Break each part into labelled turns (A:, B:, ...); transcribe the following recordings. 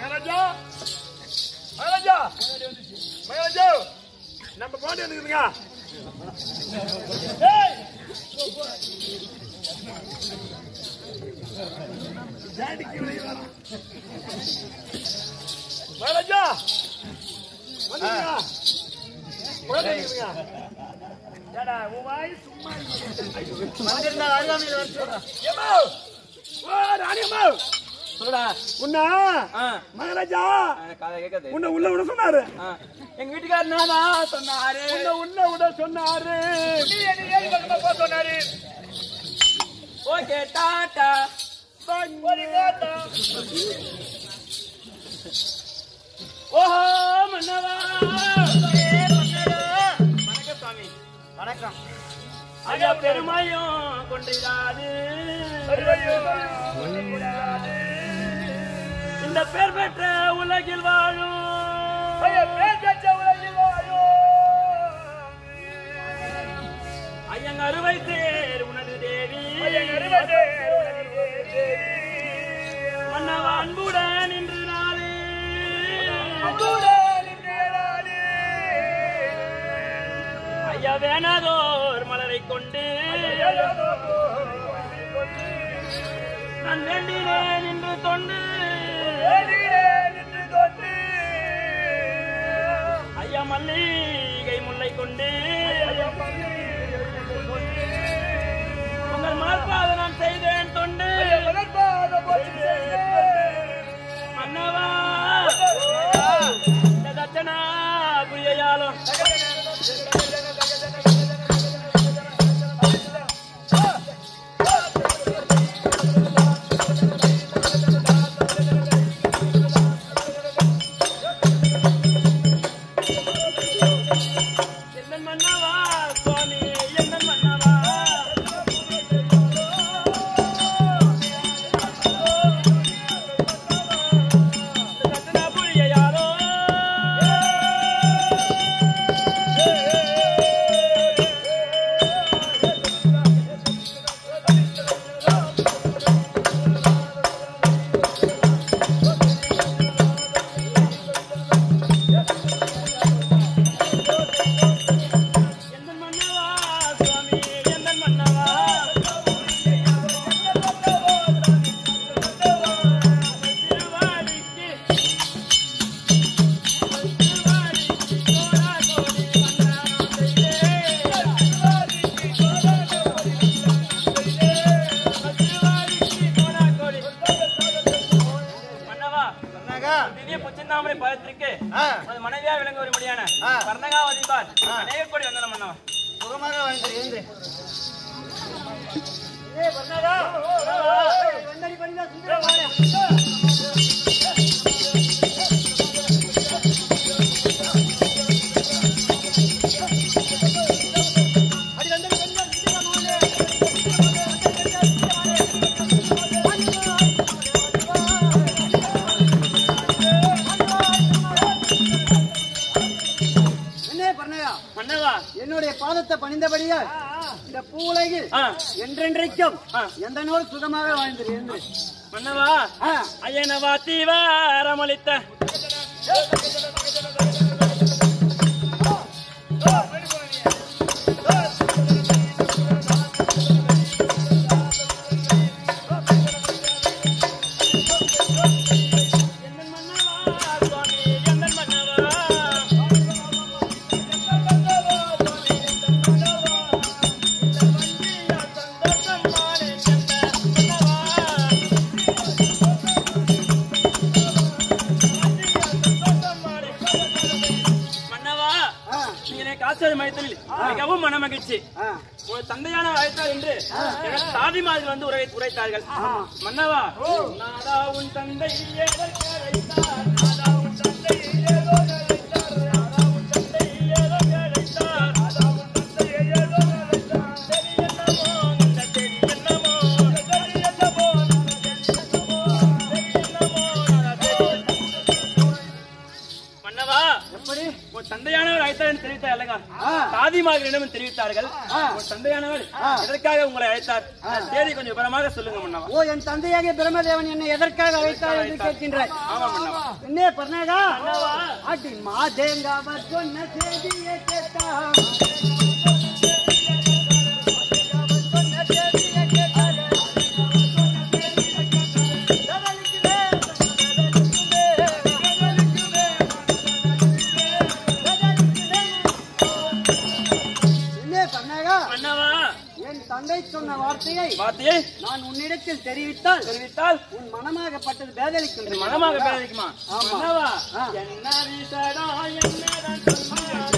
A: மகாராஜா மகாராஜா மகாராஜா நம்ம பாட்டு வந்துக்குதுங்க ஏய்! ஜாடிக்கு வெளியே வரான். மகாராஜா வந்துருங்க பாட்டு வந்துக்குதுங்க ஏடா உன் வாய் சும்மா
B: வந்திருந்தா அருகாமையில் வர சொல்றேன்
A: ஏம்மா ஓ ராணியம்மா
B: சொல்லுடா
A: உன்ன
B: ஆ
A: மகாராஜா
B: காதை கேட்காது
A: உன்னை உள்ள விட சொன்னாரு
B: ஆ. எங்க வீட்டுக்காரர் நானா சொன்னாரு
A: உன்னை உள்ள விட சொன்னாரு சொன்னாரு
B: ஓகே டாடா ஓஹோ மன்னவா வணக்கம் சுவாமி வணக்கம் ஐயா பெருமையும் கொண்டிடாது இந்த பேர் பெற்ற உலகில் வாழும் ஐயன் அறுவை தேர் உனது தேவி மன்னவா அன்புடன் இன்று நாளே ஐயா வேணாதோர் மலரை கொண்டு நான் வேண்டினேன் இன்று தொண்டு ஐயா மல்லிகை முல்லை கொண்டு உங்கள் மலர்பாத நான் செய்தேன் தொண்டு மன்னவா இந்த தட்சணா புரியையாலும் என்ன மன்னவா சுவாமி என்ன மன்னவா தட்சணா புரியையாலோ எந்த மன்னவா சுவாமி எந்த மன்னவா திருவாடிக்கு திருவாடிக்கு கோடா கோடி திருவாடிக்கு கோடா கோடி மன்னவா திவ்ய புச்சந்தாமரை பதத்திற்கு அது மனைவியா விளங்க ஒரு முடியான கர்ணகாவதி பால் அநேக கோடி வந்தன மன்னவா
C: சுகமாக வாழ்ந்து எழுந்து வந்தடி பண்ணிதான் சுந்தரமான என்ன பண்ணையா
B: மன்னவா
C: என்னுடைய பாதத்தை பணிந்தபடியா இந்த பூவுலகில்
B: ஆ,
C: என்றென்றைக்கும்
B: ஆ.
C: எந்த நூல் சுகமாக வாழ்ந்து என்று
B: மன்னவா
C: ஆ,
B: ஐயனவா தீவாரமளித்த எந்தன் மன்னவா சுவாமி எந்தன் மன்னவா மன்னவா
C: ஆ,
B: நீங்க காசோலை மையத்தில் மிகவும் மன மகிழ்ச்சி
C: ஆ.
B: ஒரு தந்தையான அழைத்தார் என்று எனக்கு தாதி மாதிரி வந்து உரை உரைத்தார்கள் மன்னவா நாதா உன் தந்தை எதற்கு அழைத்தார்? நாதா உன் தந்தை ஏதோ அழைத்தார். நாதா உன் தந்தை ஏதோ அழைத்தார். நாதா உன் தந்தை ஏதோ அழைத்தார். சரி என்னமோ, இந்த சரி என்னமோ, சரி என்னமோ, சரி என்னமோ, சரி என்னமோ, சரி என்னமோ. மன்னவா
C: எப்படி
B: ஒரு உன் தந்தையானவர் அழைத்தார் என்று தெரிவித்தார் அல்லங்க
C: ஆ.
B: தாதிமார்களிடம் தெரிவித்தார்கள்
C: ஆ.
B: உன் தந்தையானவர்
C: ஆ.
B: எதற்காக உங்களை அழைத்தார் அந்த தேதி கொஞ்சம் விவரமாக சொல்லுங்க மன்னவா
C: ஓ என் தந்தையாகிய பிரம்மதேவன் என்னை எதற்காக அழைத்தார் என்று கேட்கின்றாய்
B: ஆமா மன்னவா
C: என்ன பண்ணாடா அடி மாதேங்காவ சொன்ன செய்தியை கேட்டா என்ன பண்ணாடா
B: மன்னவா
C: என் தந்தை சொன்ன வார்த்தையை
B: வார்த்தையை
C: நான் உன்னிடத்தில் தெரிவித்தால்
B: தெரிவித்தால்
C: உன் மனமாகப்பட்டது பேதலிக்கின்றது
B: மனமாக பேரடிக்குமா
C: ஆமா.
B: மன்னவா
C: ஆ.
B: என்ன வீசடா என்னதான் சொன்னார்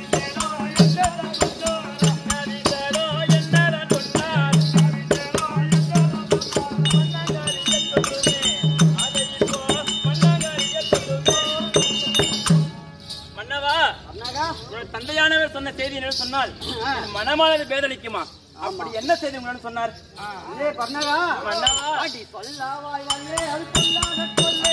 B: மன்னவா
C: பண்ணாடா
B: உனது தந்தையானவர் சொன்ன செய்தி என்ன சொன்னால்
C: ஆ.
B: இது மனமானது பேதலிக்குமா அப்படி என்ன செய்தி உங்களிடம் சொன்னார்
C: இல்லே பண்ணாடா
B: மன்னவா
C: அடி சொல்லாவாய் வல்லே அது சொல்லாத சொல்லே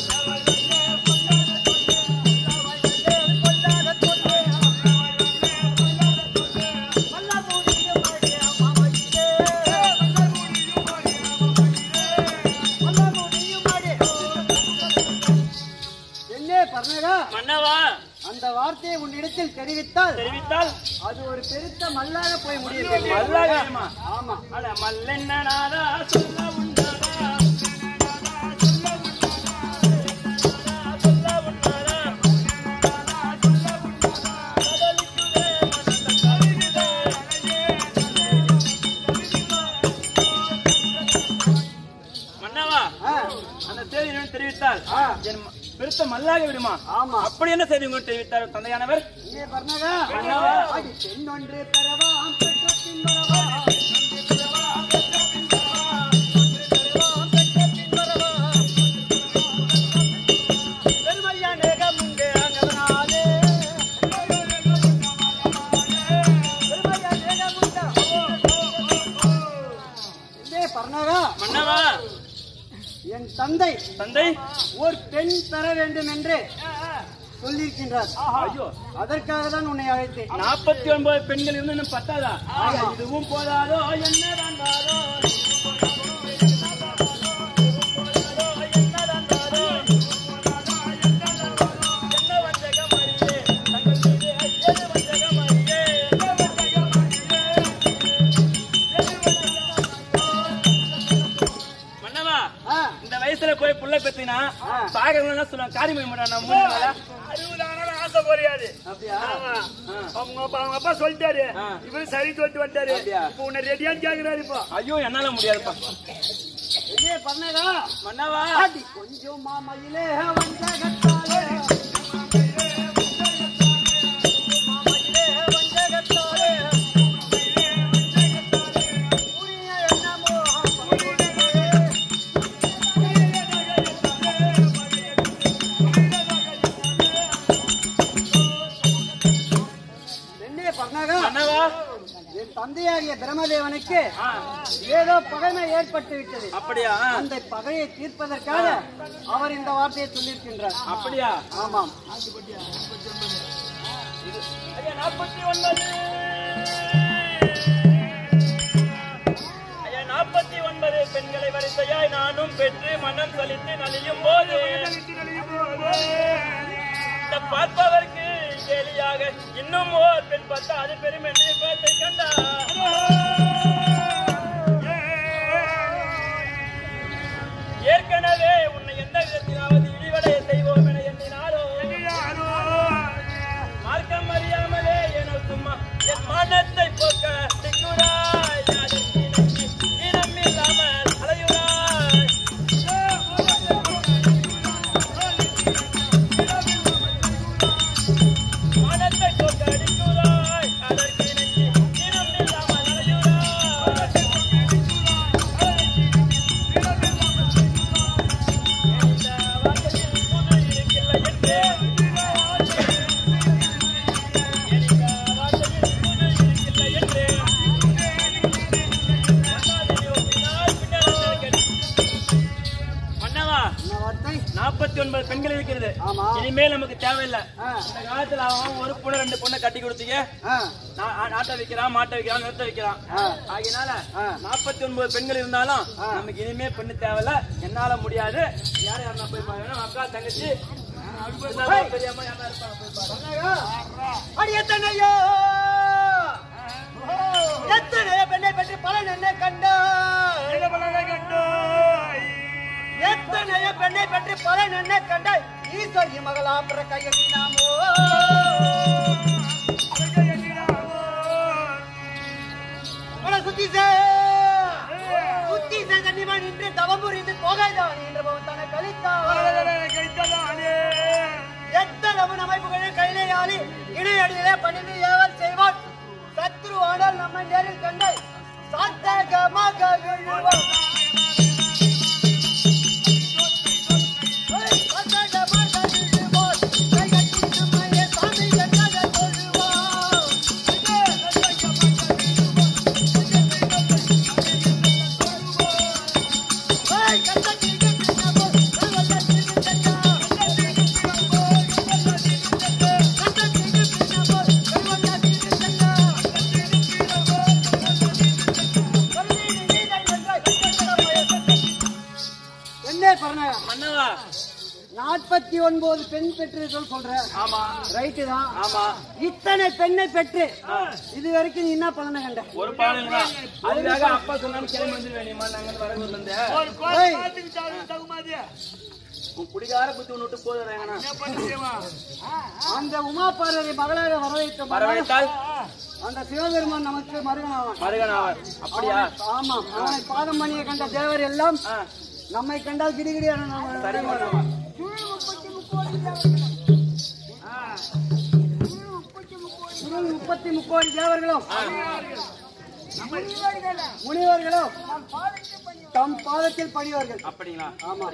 C: என்ன பண்ணடா
B: மன்னவா
C: அந்த வார்த்தையை உன்னிடத்தில் தெரிவித்தால்
B: தெரிவித்தால்
C: அது ஒரு பெருத்த மல்லாக போய் முடியும்
B: மல்லாகமா
C: ஆமா
B: அட மல்லென்னடாதா சொல்ல உண்டாதா மன்னவா
C: ஆ,
B: அந்த செய்தி என்னன்னு தெரிவித்தால்
C: ஆ.
B: என் ம- பெருத்த மல்லாக விடுமா
C: ஆமா
B: அப்படி என்ன செய்தி உங்களுக்கு தெரிவித்தார் தந்தையானவர்
C: இங்கே பண்ணடா
B: பண்ணவா.
C: அடி பெண்ணொன்று பெறவாம் பெற்ற பின் வரவா பர்ணகா
B: மன்னவா
C: என் தந்தை
B: தந்தை
C: ஒரு பெண் பெற வேண்டும் என்று சொல்லியிருக்கின்றார்
B: ஐயோ
C: அதற்காக தான் உன்னை அழைத்தேன்
B: நாற்பத்தி ஒன்பது பெண்கள் இருந்து இன்னும் பத்தாதா இதுவும் போதாதோ என்னதான் தாரோ என்ன வஞ்சகம் அறியே தங்கள் மீது ஏது வஞ்சகம் அறியே மன்னவா
C: ஆ,
B: இந்த வயசுல போய் புள்ள பெத்தினா
C: ஆ.
B: சாகரம்னா சொல்லுவாங்க காரியம் பண்ண மாட்டான் மூணு
A: அறுபதான ஆசை குறையாது
C: அப்படியா
A: அவங்க அப்பா அவங்க அப்பா சொல்லிட்டாரு
B: ஆ.
A: இவரு சரி சொல்லிட்டு வந்துட்டாரு
B: அப்படியா?
A: இப்போ உன்னை ரெடியான்னு கேக்குறாரு இப்போ
B: ஐயோ என்னால முடியாதுப்பா
C: எங்கே பர்ணகா
B: மன்னவா
C: அடி கொஞ்சம் மாமையிலே வஞ்சகத்தாலே மாமையிலே வஞ்சகத்தாலே உரிய எண்ணமோ என்னே பர்ணகா
B: மன்னவா
C: என் தந்தையாகிய பிரம்மதேவனுக்கு
B: ஆ,
C: ஏதோ பகைமை ஏற்பட்டு விட்டது
B: அப்படியா
C: அந்த பகையை தீர்ப்பதற்காக அவர் இந்த வார்த்தையை சொல்லியிருக்கின்றார்
B: அப்படியா
C: ஆமாம்
B: ஐயா, நாற்பத்தி ஒன்பது ஐயா, நாற்பத்தி ஒன்பது பெண்களை வரிசையாய் நானும் பெற்று மனம் சலித்து நலியும் போது இந்த பார்ப்பவர்க்கு கேலியாக இன்னும் ஓர் பெண் பார்த்தா அது பெரும் என்று பார்த்தை கண்டார் ஏற்கனவே உன்னை எந்த விதத்திலாவது இழிவடைய செய்வோம் என எண்ணினாரோ மார்க்கம் அறியாமலே என சும்மா என் மனத்தை போக்க திக்குறாய் அதற்கு இணங்கி இனம் இல்லாமல் அலையுறாய் மனத்தை போக்க அடிக்குறாய் அதற்கு இணங்கி இனம் இல்லாமல் அலையுறாய்
C: எத்தனை
B: நாற்பத்தி ஒன்பது பெண்கள் இருக்கிறது
C: ஆமா.
B: இனிமேல் நமக்கு தேவையில்லை
C: ஆ.
B: இந்த காலத்துல அவன் ஒரு பொண்ணு ரெண்டு பொண்ணை கட்டி கொடுத்தீங்க
C: ஆ,
B: நா- ஆ- நாட்டை வைக்கிறான் மாட்டை வைக்கிறான் நிறுத்த வைக்கிறான்
C: ஆ.
B: ஆகையினால
C: ஆ.
B: நாற்பத்தி ஒன்பது பெண்கள் இருந்தாலும்
C: ஆ.
B: நமக்கு இனிமே பெண்ணு தேவையில்ல என்னால முடியாது யார யாரா போய் பாருங்க அக்கா தங்கச்சி பெரியம்மா யாரா இருப்பாங்க போய் பாருங்க
C: அடி எத்தனையோ எத்தனையோ பெண்ணை பற்றி பலன் என்ன கண்டாய்
A: என்ன பண்ணாங்க கண்டோய்
C: எத்தனையோ பெண்ணை பற்றி பலன் என்ன கண்டாய் ஈஸ்வரி மகளா பிற கையில் நாமோ உன சுத்திசே சுத்திசே தன்னிமா நின்று தவம் புரிந்து போகாதான் என்று பவன் தன கழித்தான்
A: கைத்தலானே
C: எத்தனவு நம்மை புகழ கையிலேயாளி இணையடியிலே பணிந்து ஏவல் செய்வான் சத்ரு ஆனால் நம்மை நேரில் கண்டு சாத்தகமாக விழுவான் ஏய், சாத்தகமாக விழுவான். கைகட்டி நம்மையே சாமி கண்டாக கொள்ளுவான். ஏய், கண்டத்தி கட்டினவோ, கள்ளத்தி கண்டா.
B: மன்னவா
C: நாற்பத்தி ஒன்பது பெண் பெற்றீர்கள் சொல்ற
B: ஆமா
C: ரைட்டு தான்
B: ஆமா
C: இத்தனை பெண்ணை பெற்று இது வரைக்கும் நீ என்ன பலனை கண்ட
B: ஒரு பாடல் தான் அதுக்காக அப்பா சொன்னாலும் கிளம்பி வந்துருவேன் நீமா நாங்க வரக்கூர்ல இருந்து
A: ஒரு கோயில் பார்த்துக்கு தகு- தகுமாதியா
B: உன் குடிகார புத்தி ஒன்று விட்டு போதுறேங்கண்ணா
A: என்ன பண்ணுறீமா
C: அந்த உமா பார்வதி மகளாக வரவைத்த
B: வரவேற்றால்
C: அந்த சிவபெருமான் நமக்கு மருகனாவான்
B: மருகனாவர் அப்படியா
C: ஆமாம் அவனை பாதம் பண்ணிய கண்ட தேவர் எல்லாம்
B: ஆ,
C: நம்மை கண்டால் கிடுகிடியான
B: சரி மன்னவா
C: முப்பத்தி முக்கோடி தேவர்களும் முனிவர்களும் தம் பாதத்தில் பணிவார்கள்
B: அப்படிங்களா
C: ஆமா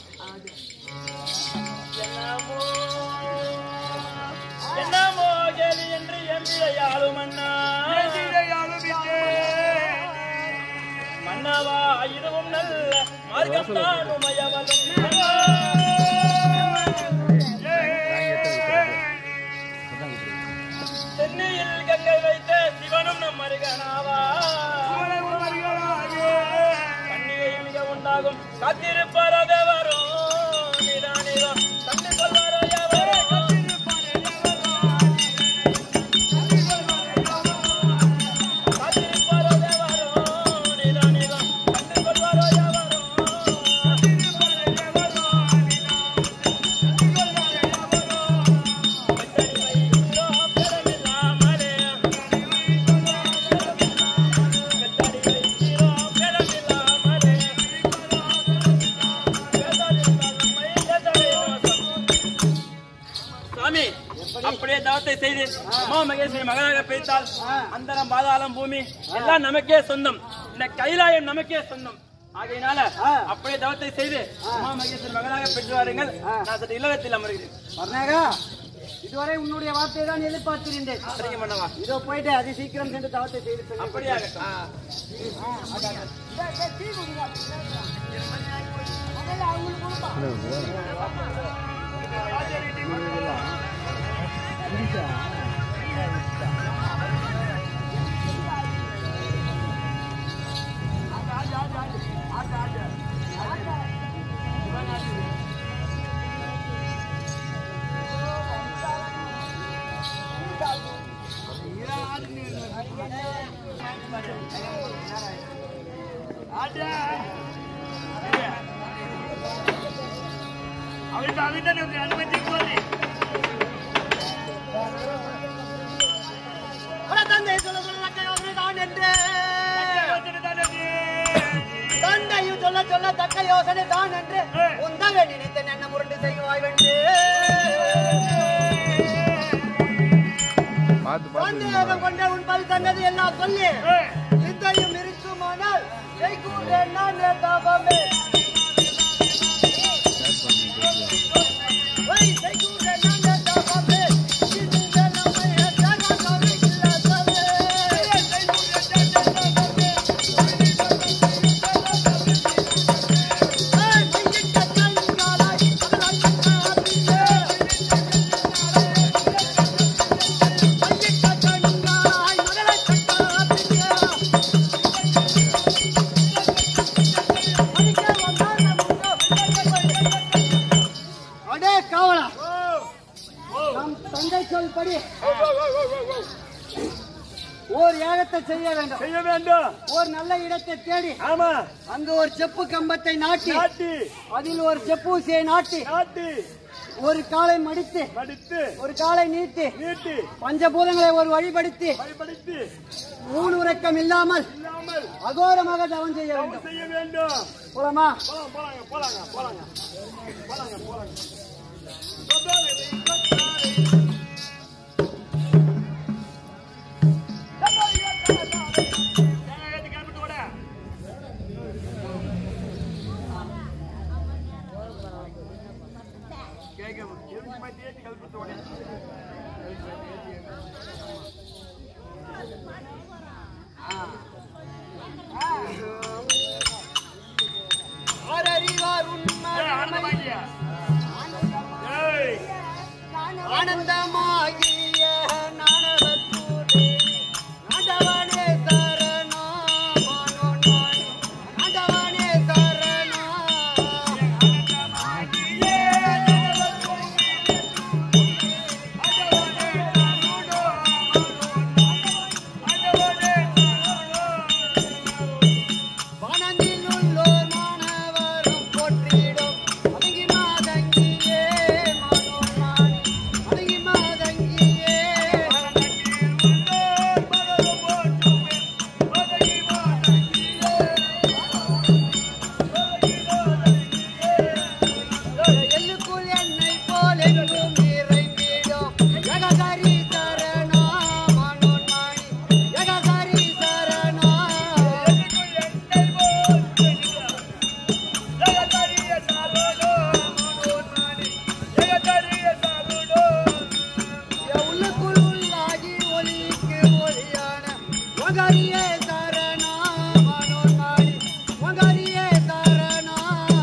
B: என்னமோ கேலி என்று எம்பிழையாளும் மன்னா மன்னவா இதுவும் நல்ல மார்க்கம் தான் உமையவளும் சென்னையில் கங்கை வைத்த சிவனும் நம் மருகனாவா பண்டிகை மிக உண்டாகும் காத்திருப்பாரத வரும் நிதானிதோ தண்ணி சொல்வாரோ எவரோ காத்திருப்பாரத வரும் நிதானிதோ தண்ணி சொல்வாரோ எவரோ சாமி அப்படியே தவத்தை செய்து உமா மகேஸ்வரி மகனாக பிரித்தால் அந்தரம் பாதாளம் பூமி எல்லாம் நமக்கே சொந்தம் இந்த கைலாயம் நமக்கே சொந்தம் ஆகையினால அப்படியே தவத்தை செய்து உமா மகேஸ்வரி மகனாக பெற்று வாருங்கள் நான் சற்று இல்லறத்தில் அமர்கிறேன்
C: வர்ணாகா இதுவரை உன்னுடைய வார்த்தையை தான் எதிர்பார்த்திருந்தேன்
B: சரிங்க மன்னவா
C: இதோ போயிட்டு அதி சீக்கிரம் சென்று தவத்தை செய்து சொல்லு.
B: அப்படியாக
A: அவருக்கு அவன் அனுமதி கோரி
C: அட தந்தை சொல்ல சொல்ல தக்க யோசனை தான் என்று தந்தையும் சொல்ல சொல்ல தக்க யோசனை தான் என்று உந்தவே நினைத்த என்ன முரண்டு செய்வாய் வென்று சந்தேகம் கொண்ட உன் பல் தந்தது எல்லாம் சொல்லி சிந்தையும் இருக்குமானால் செய்கூட நான் தாபமே ஓய், செய்கூட நான் தாபமே இந்த நம்மை தரகமே இல்லாதவே ஏய், மிஞ்சிட்ட கண்காலாய் அடே காவலா நம் தந்தை சொல்படி ஓர் யாகத்தை செய்ய வேண்டும்
A: செய்ய வேண்டும்
C: ஒரு நல்ல இடத்தை தேடி
A: ஆமா
C: அங்கு ஒரு செப்பு கம்பத்தை நாட்டி
A: நாட்டி
C: அதில் ஒரு செப்பு ஊசியை நாட்டி
A: நாட்டி
C: ஒரு காலை மடித்து
A: மடித்து
C: ஒரு காலை நீட்டி
A: நீட்டி
C: பஞ்சபூதங்களை ஒரு வழிபடுத்தி
A: பயன்படுத்தி
C: ஊன் உறக்கம் இல்லாமல்
A: இல்லாமல்
C: அகோரமாக தவம் செய்ய வேண்டும்
A: தவம் செய்ய வேண்டும்
C: போலாமா
A: போலாம் போலாங்க போலாங்க போலாங்க போலாங்க போலாங்க
C: ஆரறிவார் உண்மை
A: ஏய்
C: ஆனந்தமாகிய நாடகத்தூரே ஆண்டவனே சரணா மனோன்மானே ஆண்டவனே சரணா வானத்தில் உள்ளோர் மாணவரும் போற்றிடும் அடங்கி மாதங்கியே மனோன்மானே அடங்கி மாதங்கியே எள்ளுக்குள் என்னை போல் எங்கும் நிறைந்திடும் ஜகதரி சரணா மனோன்மானே ஜகதரி சரணா உள்ளுக்குள் உள்ளாகி ஒளிக்கு ஒளியான வகரியே சரணா மனோன்மானே வகரியே சரணா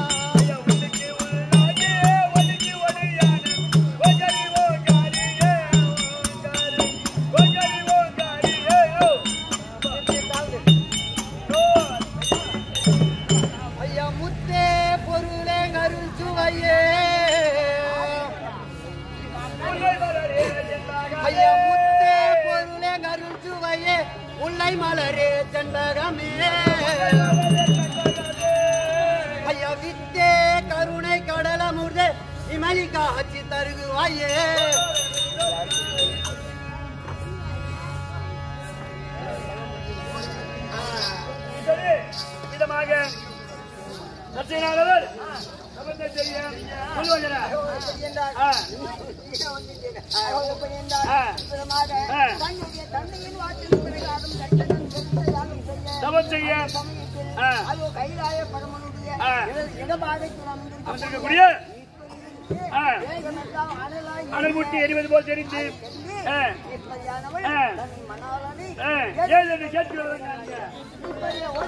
C: ஐயா முத்தே பொருளே அருள் சுவையே ஐயா முத்தே பொருளே அருள் சுவையே முல்லை மலரே செண்டகமே ஐயா வித்தே கருணை கடலமுதே இமலி காட்சி தருகுவாயே
A: விதமாக சத்தியநாதவர் சபத்தை செய்ய சொல்லுவாங்க ஆ. ஆ. ஆ. தவம் செய்ய ஆ. ஆ. அமர்ந்திருக்கக்கூடிய ஆ. அனல் முட்டி எரிவது போல் தெரிந்து ஆ. ஆ. ஆ. ஏன் என்று கேட்கிறவர்கள் நாங்கள்.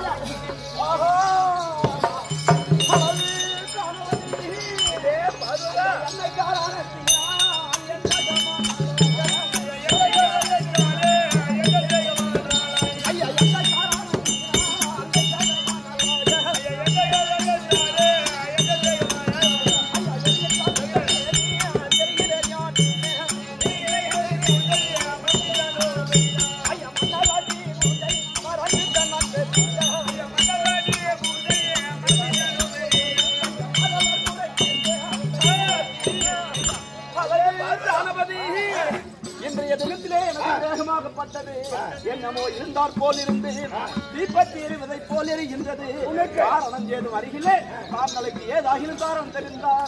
B: இன்றைய தினத்திலே எனக்கு வேகமாகப்பட்டது என்னமோ இருந்தார் போல் இருந்து தீப்பற்றி எறிவதை போல் எரிகின்றது காரணம் ஏதும் அருகிலே காரணலுக்கு ஏதாகிலும் காரணம் தெரிந்தார்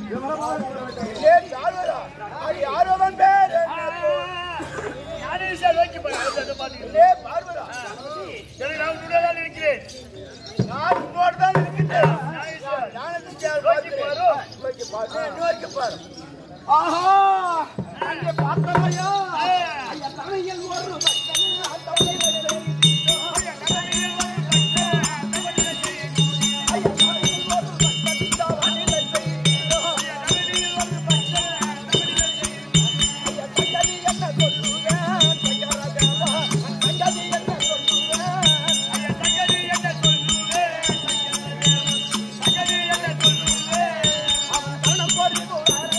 A: யாரவன் பேர் யாரையும் சார் நோக்கி பாரு. அதை பாத்துக்கிறேன். சரி, நான் உன்னுடன் இருக்கிறேன். நான் உன்னோடு தான் இருக்கின்றேன். நான் சார் நோக்கி பாரு.
B: ஆஹா அங்கே பார்த்தனையா ஐயா தலையில் ஒரு பட்டனை,
A: அவன் கண்ணம் போட்டு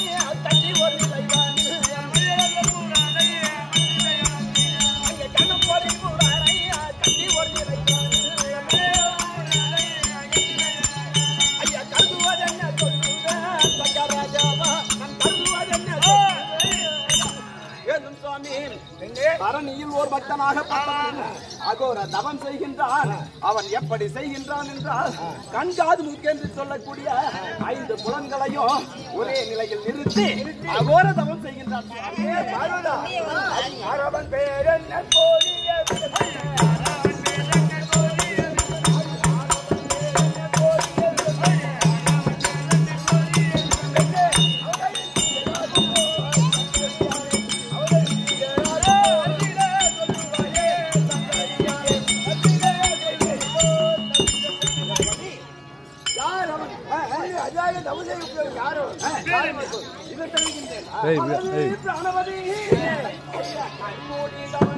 A: பரணியில் ஓர் பக்தனாக பட்டவன் அகோர தவம் செய்கின்றான் அவன் எப்படி செய்கின்றான் என்றால் கண்காது மூக்கென்று சொல்லக்கூடிய ஐந்து புலன்களையும் ஒரே நிலையில் நிறுத்தி அகோர தவம் செய்கின்றான் சுவாமியே, பார்வதா. அரவன் பேர் என்ன கோரியது? யார் அவன்? ஆ, ஆ, அஜாய தவசேயுக்கு யார் அவன்? ஆ, யார் அவன்? இதை தெரிவிக்கின்றேன். அவனது பிராணவதி. கண்மூடிதவன்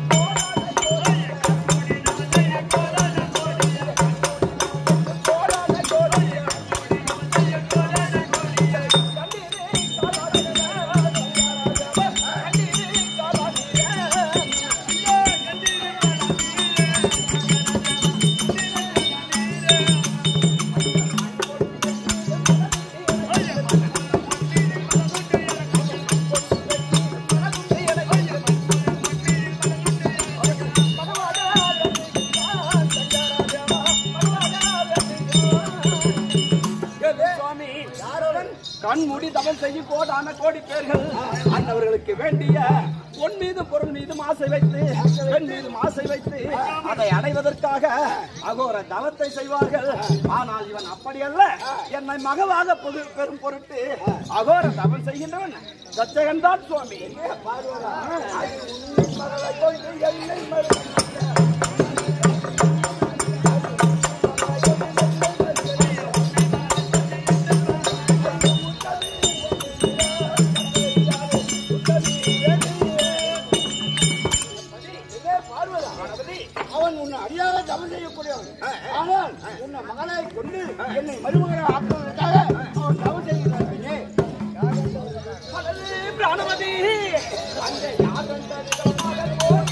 A: சுவாமி கண் மூடி தவம் செய்யும் கோடான கோடி பேர்கள் அந்தவர்களுக்கு வேண்டிய பொன் மீது பொருள் மீதும் ஆசை வைத்து பெண் மீதும் ஆசை வைத்து அதை அடைவதற்காக அகோர தவத்தை செய்வார்கள் ஆனால் இவன் அப்படி அல்ல என்னை மகவாக பொது பெரும் பொருட்டு அகோர தவம் செய்கின்றவன் தச்சகன் தான் சுவாமி அவன் உன்னை அடியாக தவம் செய்யக்கூடியவன் ஆனால் உன்னை மகனை கொண்டு என்னை மருமகனை ஆக்குவதற்காக அவன் தவம் செய்கிறான் பெண்ணே. அடலே பிராணவதி அங்கே யார் வந்தது மகன்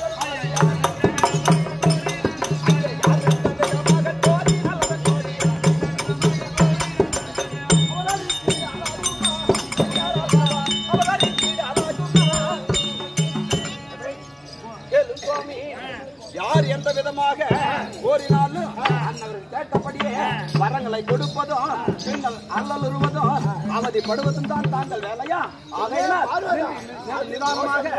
A: கேளு சுவாமி யார் எந்த விதமாக கோரினாலும் அன்னவர்கள் கேட்டபடியே வரங்களை கொடுப்பதும் நீங்கள் அல்லலுறுவதும் அவதிப்படுவதும் தான் தாங்கள் வேலையா ஆகையினால் நிதானமாக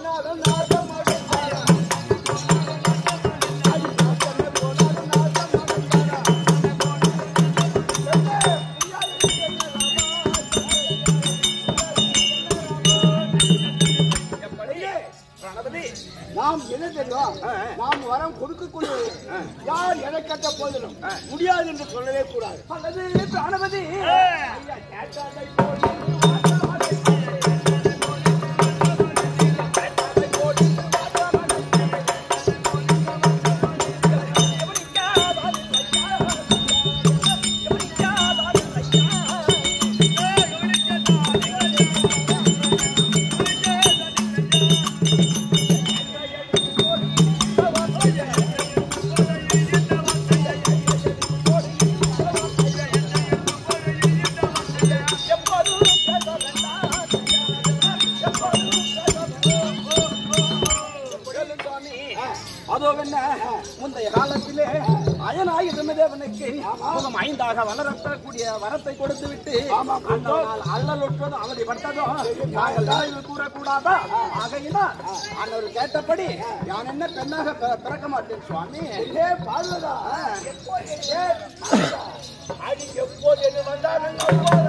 A: எப்படியே கணபதி நாம் என்ன தெரியும் நாம் வரம் கொடுக்கக்கூடிய யார் எதை கட்ட போதிலும் முடியாது என்று சொல்லவே கூடாது அல்லது பிராணபதி ஐயா, கேட்டாதை போல் அதோ என்ன முந்தைய காலத்திலே அயனாய் பிரம்மதேவனுக்கு முகம் ஐந்தாக வளரக்கூடிய வரத்தை கொடுத்து விட்டு அந்த நாள் அல்லலுற்றதும் அவதிப்பட்டதும் நாங்கள் நினைவில் கூறக்கூடாதா ஆகையினால் அன்னவர் கேட்டபடி நான் என்ன பெண்ணாக பிற- பிறக்க மாட்டேன் சுவாமி ஏ பார்வதா அடி எப்போது என்று வந்தாலும்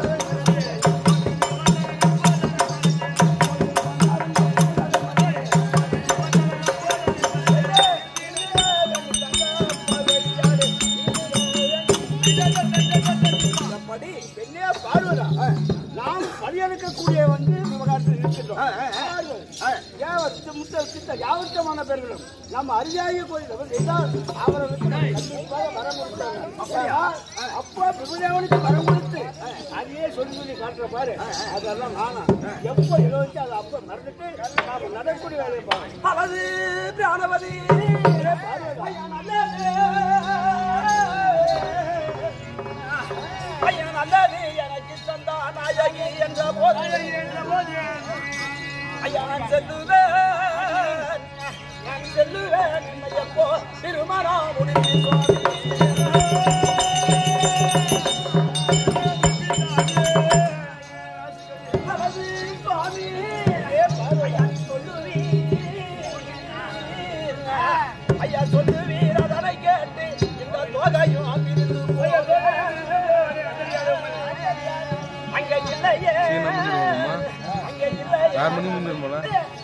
A: படி பெண்ணே பார்வதா நாம் பரிகரிக்கக்கூடிய வந்து விவகாரத்தில் இருக்கின்றோம் யாவத்து முத்த சித்த யாவத்தமான பேர்களும் நம்ம அறியாய கோயில் செய்தால் அவர்களுக்கு நாம் கண்டிப்பாக வரம் கொடுத்தாங்க அப்பா பிரபுதேவனுக்கு வரம் கொடுத்து அதையே சொல்லி சொல்லி காட்டுற பாரு அதெல்லாம் நானா எப்போ யோசிச்சு அதை அப்ப மறந்துட்டு நாம நடக்கூடிய வேலையை பாருங்க அவதி பிராணவதி ஐயா நல்லது எனக்கு தந்தா நாயகி என்ற போது ஐயா நான் செல்லுவேன் செல்லுவேன் என்னையப்போ திருமணாமுனி சுவாமி அழகு சுவாமி ஏ பார்வையா சொல்லுவீர் ஐயா சொல்லுவீர் அதனை கேட்டு இந்த தொகையும் அங்கிருந்து அங்க இல்லையே அங்க இல்லையே
D: யார் மணி முன்னு போல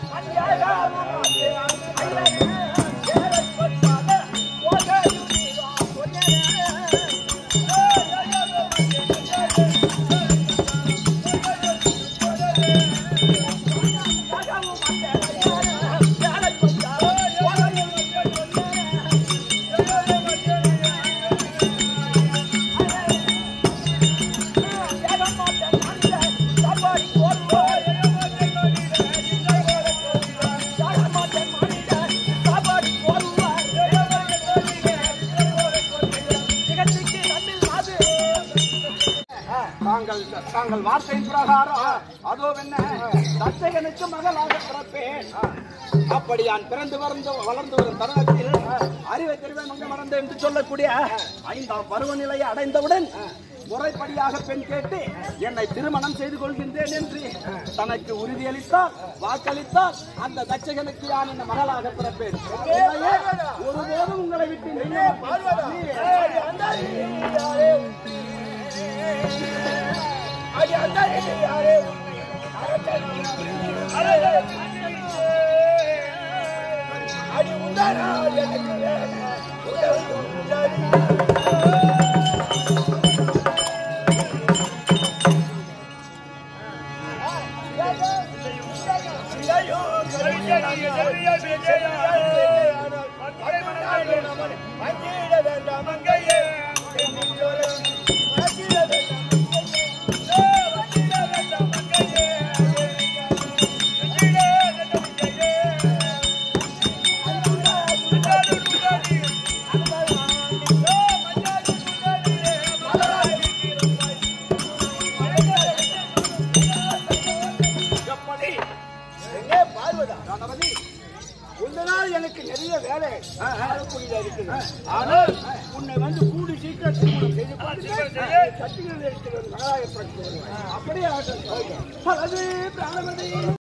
D: தாங்கள் தாங்கள் வார்த்தையின் பிரகாரம் அதோ என்ன தச்சகனுக்கு மகளாக பிறப்பேன் அப்படியான் பிறந்து வளர்ந்து வளர்ந்து வரும் தருணத்தில் அறிவை தெரிவை மங்க மறந்து என்று சொல்லக்கூடிய ஐந்தாம் பருவநிலையை அடைந்தவுடன் முறைப்படியாக பெண் கேட்டு என்னை திருமணம் செய்து கொள்கின்றேன் என்று தனக்கு உறுதியளித்தார் வாக்களித்தார் அந்த தச்சகனுக்கு யான் இந்த மகளாக பிறப்பேன் இல்லையே, ஒருபோதும் உங்களை விட்டு நின்று எப்படி எங்கே பார்வதா கணபதி உந்த நாள் எனக்கு நிறைய வேலை ஆகக்கூடியதா இருக்குது ஆனால் உன்னை வந்து கூடி சீக்கிரம் திருமணம் செய்து பார்த்து சட்டிகள் இருக்கிற மகளாய அப்படியே ஆகட்டும். அழகு பிராணமதி